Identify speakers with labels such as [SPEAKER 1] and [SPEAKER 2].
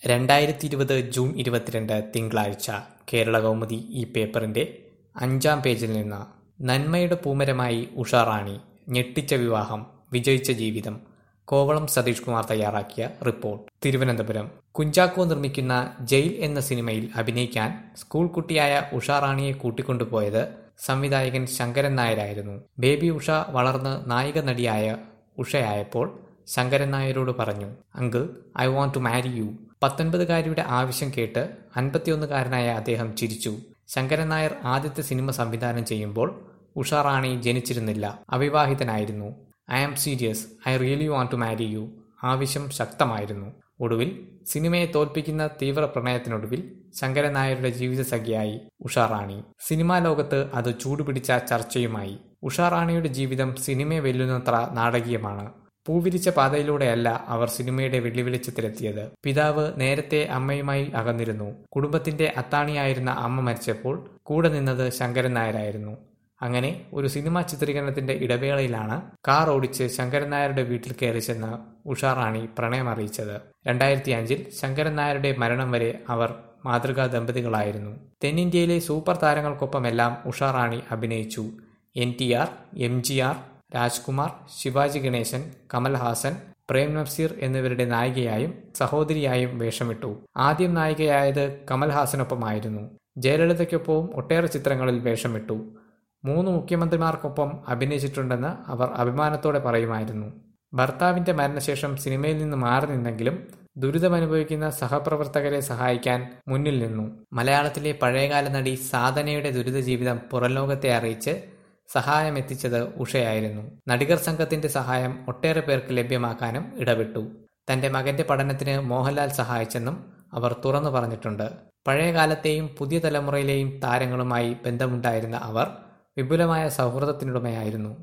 [SPEAKER 1] രണ്ടായിരത്തി ഇരുപത് ജൂൺ ഇരുപത്തിരണ്ട് തിങ്കളാഴ്ച കേരളകൗമുദി ഈ പേപ്പറിന്റെ അഞ്ചാം പേജിൽ നിന്ന് നന്മയുടെ പൂമരമായി ഉഷാറാണി ഞെട്ടിച്ച വിവാഹം വിജയിച്ച ജീവിതം കോവളം സതീഷ് കുമാർ തയ്യാറാക്കിയ റിപ്പോർട്ട് തിരുവനന്തപുരം കുഞ്ചാക്കോ നിർമ്മിക്കുന്ന ജയിൽ എന്ന സിനിമയിൽ അഭിനയിക്കാൻ സ്കൂൾ കുട്ടിയായ ഉഷാറാണിയെ കൂട്ടിക്കൊണ്ടുപോയത് സംവിധായകൻ ശങ്കരൻ നായരായിരുന്നു ബേബി ഉഷ വളർന്ന് നായിക നടിയായ ഉഷയായപ്പോൾ ശങ്കരൻ നായരോട് പറഞ്ഞു uncle I want to marry you പത്തൊൻപതുകാരിയുടെ ആവശ്യം കേട്ട് അൻപത്തിയൊന്നുകാരനായ അദ്ദേഹം ചിരിച്ചു ശങ്കരൻ നായർ ആദ്യത്തെ സിനിമ സംവിധാനം ചെയ്യുമ്പോൾ ഉഷാറാണി ജനിച്ചിരുന്നില്ല അവിവാഹിതനായിരുന്നു I am serious I really want to marry you ആവശ്യം ശക്തമായിരുന്നു ഒടുവിൽ സിനിമയെ തോൽപ്പിക്കുന്ന തീവ്ര പ്രണയത്തിനൊടുവിൽ ശങ്കരൻ നായരുടെ ജീവിതസഖിയായി ഉഷാറാണി സിനിമാ ലോകത്ത് അത് ചൂടുപിടിച്ച ചർച്ചയുമായി ഉഷാറാണിയുടെ ജീവിതം സിനിമയെ വെല്ലുന്നത്ര നാടകീയമാണ് പൂവിരിച്ച പാതയിലൂടെയല്ല അവർ സിനിമയുടെ വെള്ളിവെളിച്ചത്തിലെത്തിയത് പിതാവ് നേരത്തെ അമ്മയുമായി അകന്നിരുന്നു കുടുംബത്തിന്റെ അത്താണിയായിരുന്ന അമ്മ മരിച്ചപ്പോൾ കൂടെ നിന്നത് ശങ്കരൻ നായരായിരുന്നു അങ്ങനെ ഒരു സിനിമാ ചിത്രീകരണത്തിന്റെ ഇടവേളയിലാണ് കാർ ഓടിച്ച് ശങ്കരൻ നായരുടെ വീട്ടിൽ കയറി ചെന്ന് ഉഷാറാണി പ്രണയം അറിയിച്ചത് രണ്ടായിരത്തി അഞ്ചിൽ ശങ്കരൻ നായരുടെ മരണം വരെ അവർ മാതൃകാ ദമ്പതികളായിരുന്നു തെന്നിന്ത്യയിലെ സൂപ്പർ താരങ്ങൾക്കൊപ്പമെല്ലാം ഉഷാറാണി അഭിനയിച്ചു N T R M G R Rajkumar Sivaji Ganesan Kamal Haasan Prem Nazir എന്നിവരുടെ നായികയായും സഹോദരിയായും വേഷമിട്ടു ആദ്യം നായികയായത് കമൽഹാസനൊപ്പമായിരുന്നു ജയലളിതയ്ക്കൊപ്പവും ഒട്ടേറെ ചിത്രങ്ങളിൽ വേഷമിട്ടു മൂന്ന് മുഖ്യമന്ത്രിമാർക്കൊപ്പം അഭിനയിച്ചിട്ടുണ്ടെന്ന് അവർ അഭിമാനത്തോടെ പറയുമായിരുന്നു ഭർത്താവിന്റെ മരണശേഷം സിനിമയിൽ നിന്ന് മാറി നിന്നെങ്കിലും ദുരിതമനുഭവിക്കുന്ന സഹപ്രവർത്തകരെ സഹായിക്കാൻ മുന്നിൽ നിന്നു മലയാളത്തിലെ പഴയകാല നടി സാധനയുടെ ദുരിത ജീവിതം പുറംലോകത്തെ അറിയിച്ച് സഹായമെത്തിച്ചത് ഉഷയായിരുന്നു നടികർ സംഘത്തിന്റെ സഹായം ഒട്ടേറെ പേർക്ക് ലഭ്യമാക്കാനും ഇടപെട്ടു തന്റെ മകന്റെ പഠനത്തിന് മോഹൻലാൽ സഹായിച്ചെന്നും അവർ തുറന്നു പറഞ്ഞിട്ടുണ്ട് പഴയ കാലത്തെയും പുതിയ തലമുറയിലെയും താരങ്ങളുമായി ബന്ധമുണ്ടായിരുന്ന അവർ വിപുലമായ സൗഹൃദത്തിനുടമയായിരുന്നു